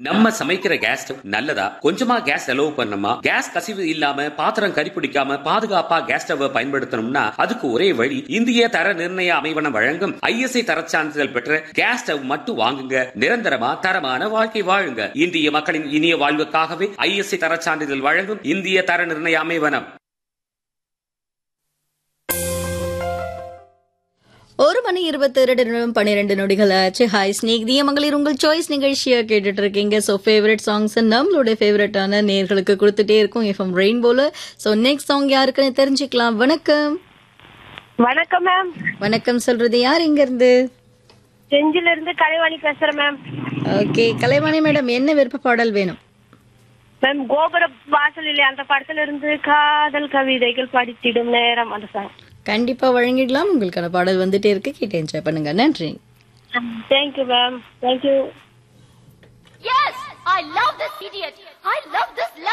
நம்ம சமைக்கிற gas stove நல்லதா கொஞ்சமா கேஸ் செலவு பண்ணணுமா கேஸ் கசிவு இல்லாம பாத்திரம் கரிப்பிடிக்காம பாதுகாப்பா கேஸ் ஸ்டவ் பயன்படுத்தணும்னா அதுக்கு ஒரே வழி இந்திய தர நிர்ணய அமைவனம் வழங்கும் ஐஎஸ்ஐ தரச் சான்றிதழ் பெற்ற கேஸ் ஸ்டவ் மட்டும் வாங்குங்க நிரந்தரமா தரமான வாழ்க்கை வாழுங்க இந்திய மக்களின் இனிய வாழ்வுக்காகவே ஐஎஸ்ஐ தரச் சான்றிதழ் வழங்கும் இந்திய தர நிர்ணய அமைவனம் ஒரு மணி இருபத்தி ரெண்டு நிமிடம் பன்னிரெண்டு நொடிகள் ஆச்சு ஹாய் ஸ்னேக் திய மகளிர் உங்கள் சாய்ஸ் நிகழ்ச்சியா கேட்டுட்டு இருக்கீங்க ஸோ ஃபேவரட் சாங்ஸ் நம்மளோட ஃபேவரட்டான நேர்களுக்கு கொடுத்துட்டே இருக்கும் எஃப்எம் ரெயின்போல ஸோ நெக்ஸ்ட் சாங் யாருக்குன்னு தெரிஞ்சுக்கலாம் வணக்கம் வணக்கம் மேம் வணக்கம் சொல்றது யார் இங்க இருந்து செஞ்சில இருந்து கலைவாணி பேசுறேன் மேம் ஓகே கலைவாணி மேடம் என்ன விருப்ப பாடல் வேணும் மேம் கோபுர வாசலிலே அந்த படத்துல இருந்து காதல் கவிதைகள் படித்திடும் நேரம் அந்த சாங் கண்டிப்பா வழங்கிடலாம் உங்களுக்கான பாடல் வந்துட்டே இருக்கு கேட்டு என்ஜாய் பண்ணுங்க நன்றி thank you ma'am thank you Yes, I love this idiot. I love this